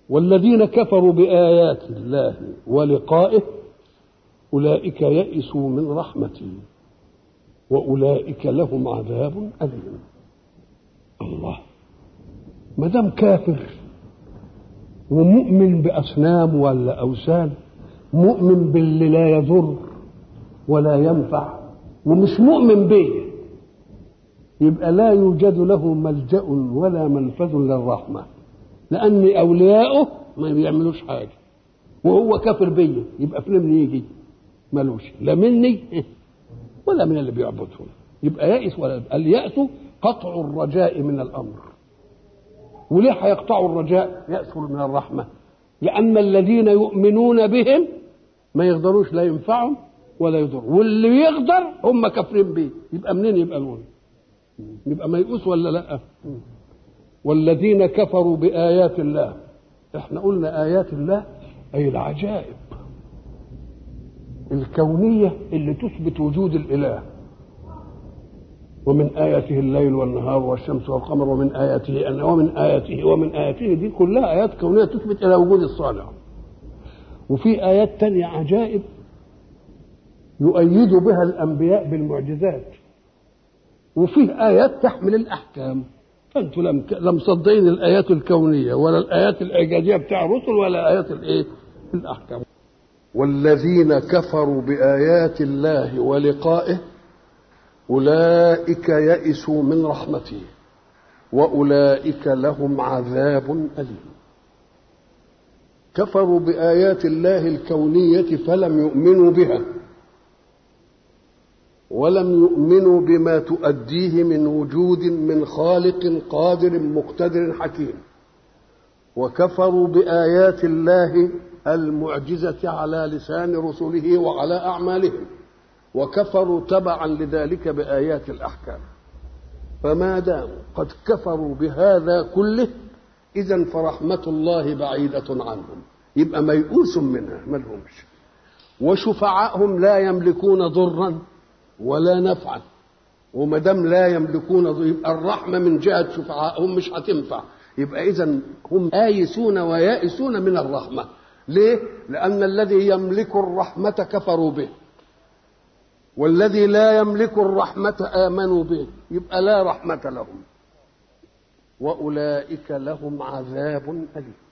والذين كفروا بآيات الله ولقائه أولئك يئسوا من رحمتي وأولئك لهم عذاب أليم الله ما دام كافر ومؤمن بأصنام ولا أوثان مؤمن باللي لا يضر ولا ينفع ومش مؤمن به يبقى لا يوجد له ملجأ ولا منفذ للرحمة لأن أولياؤه ما بيعملوش حاجة وهو كافر بيا يبقى فين من يجي ملوش لا مني ولا من اللي بيعبدهم يبقى يائس ولا اليأس قطع الرجاء من الأمر وليه هيقطعوا الرجاء يأسوا من الرحمة لأن الذين يؤمنون بهم ما يقدروش لا ينفعهم ولا يضر واللي يقدر هم كافرين بيه يبقى منين يبقى الولد يبقى ميؤوس ولا لا والذين كفروا بآيات الله احنا قلنا آيات الله أي العجائب الكونية اللي تثبت وجود الإله ومن آياته الليل والنهار والشمس والقمر ومن آياته أن ومن آياته ومن آياته دي كلها آيات كونية تثبت إلى وجود الصانع وفي آيات تانية عجائب يؤيد بها الأنبياء بالمعجزات وفيه آيات تحمل الأحكام فأنتم لم لم صدقين الآيات الكونية ولا الآيات الإعجازية بتاع الرسل ولا آيات الإيه؟ الأحكام والذين كفروا بآيات الله ولقائه أولئك يئسوا من رحمته وأولئك لهم عذاب أليم كفروا بآيات الله الكونية فلم يؤمنوا بها ولم يؤمنوا بما تؤديه من وجود من خالق قادر مقتدر حكيم وكفروا بآيات الله المعجزة على لسان رسله وعلى أعمالهم وكفروا تبعا لذلك بآيات الأحكام فما داموا قد كفروا بهذا كله إذا فرحمة الله بعيدة عنهم يبقى ميؤوس منها ما لهمش وشفعائهم لا يملكون ضرا ولا نفعا وما دام لا يملكون ضر يبقى الرحمة من جهة شفعائهم مش هتنفع يبقى إذا هم آيسون ويائسون من الرحمة ليه؟ لأن الذي يملك الرحمة كفروا به والذي لا يملك الرحمة آمنوا به يبقى لا رحمة لهم وأولئك لهم عذاب أليم